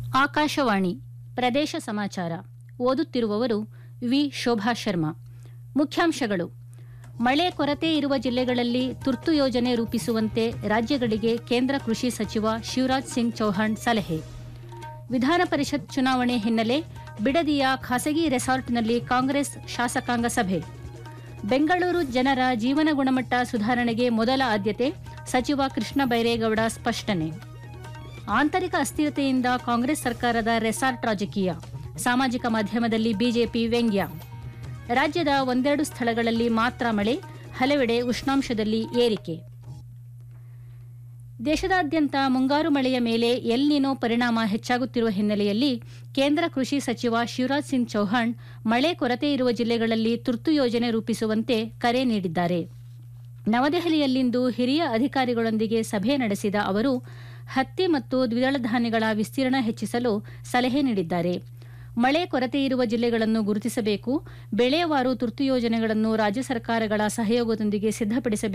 ಆಕಾಶವಾಣಿ ಪ್ರದೇಶ ಸಮಾಚಾರ ಓದುತ್ತಿರುವವರು ವಿ ಶೋಭಾ ಶರ್ಮಾ ಮುಖ್ಯಾಂಶಗಳು ಮಳೆ ಕೊರತೆ ಇರುವ ಜಿಲ್ಲೆಗಳಲ್ಲಿ ತುರ್ತು ಯೋಜನೆ ರೂಪಿಸುವಂತೆ ರಾಜ್ಯಗಳಿಗೆ ಕೇಂದ್ರ ಕೃಷಿ ಸಚಿವ ಶಿವರಾಜ್ ಸಿಂಗ್ ಚೌಹಾಣ್ ಸಲಹೆ ವಿಧಾನ ಪರಿಷತ್ ಚುನಾವಣೆ ಹಿನ್ನೆಲೆ ಬಿಡದಿಯ ಖಾಸಗಿ ರೆಸಾರ್ಟ್ನಲ್ಲಿ ಕಾಂಗ್ರೆಸ್ ಶಾಸಕಾಂಗ ಸಭೆ ಬೆಂಗಳೂರು ಜನರ ಜೀವನ ಗುಣಮಟ್ಟ ಸುಧಾರಣೆಗೆ ಮೊದಲ ಆದ್ಯತೆ ಸಚಿವ ಕೃಷ್ಣ ಬೈರೇಗೌಡ ಸ್ಪಷ್ಟನೆ ಆಂತರಿಕ ಅಸ್ಥಿರತೆಯಿಂದ ಕಾಂಗ್ರೆಸ್ ಸರ್ಕಾರದ ರೆಸಾರ್ಟ್ ರಾಜಕೀಯ ಸಾಮಾಜಿಕ ಮಾಧ್ಯಮದಲ್ಲಿ ಬಿಜೆಪಿ ವ್ಯಂಗ್ಯ ರಾಜ್ಯದ ಒಂದೆರಡು ಸ್ಥಳಗಳಲ್ಲಿ ಮಾತ್ರ ಮಳೆ ಹಲವೆಡೆ ಉಷ್ಣಾಂಶದಲ್ಲಿ ಏರಿಕೆ ದೇಶದಾದ್ಯಂತ ಮುಂಗಾರು ಮಳೆಯ ಮೇಲೆ ಎಲ್ ನಿನೋ ಪರಿಣಾಮ ಹೆಚ್ಚಾಗುತ್ತಿರುವ ಹಿನ್ನೆಲೆಯಲ್ಲಿ ಕೇಂದ್ರ ಕೃಷಿ ಸಚಿವ ಶಿವರಾಜ್ ಸಿಂಗ್ ಚೌಹಾಣ್ ಮಳೆ ಕೊರತೆ ಇರುವ ಜಿಲ್ಲೆಗಳಲ್ಲಿ ತುರ್ತು ಯೋಜನೆ ರೂಪಿಸುವಂತೆ ಕರೆ ನೀಡಿದ್ದಾರೆ ನವದೆಹಲಿಯಲ್ಲಿಂದು ಹಿರಿಯ ಅಧಿಕಾರಿಗಳೊಂದಿಗೆ ಸಭೆ ನಡೆಸಿದ ಅವರು ಹತ್ತಿ ಮತ್ತು ದ್ವಿದಳ ಧಾನ್ಯಗಳ ವಿಸ್ತೀರ್ಣ ಹೆಚ್ಚಿಸಲು ಸಲಹೆ ನೀಡಿದ್ದಾರೆ ಮಳೆ ಕೊರತೆ ಇರುವ ಜಿಲ್ಲೆಗಳನ್ನು ಗುರುತಿಸಬೇಕು ಬೆಳೆವಾರು ತುರ್ತು ಯೋಜನೆಗಳನ್ನು ರಾಜ್ಯ ಸರ್ಕಾರಗಳ ಸಹಯೋಗದೊಂದಿಗೆ ಸಿದ್ದಪಡಿಸಬೇಕು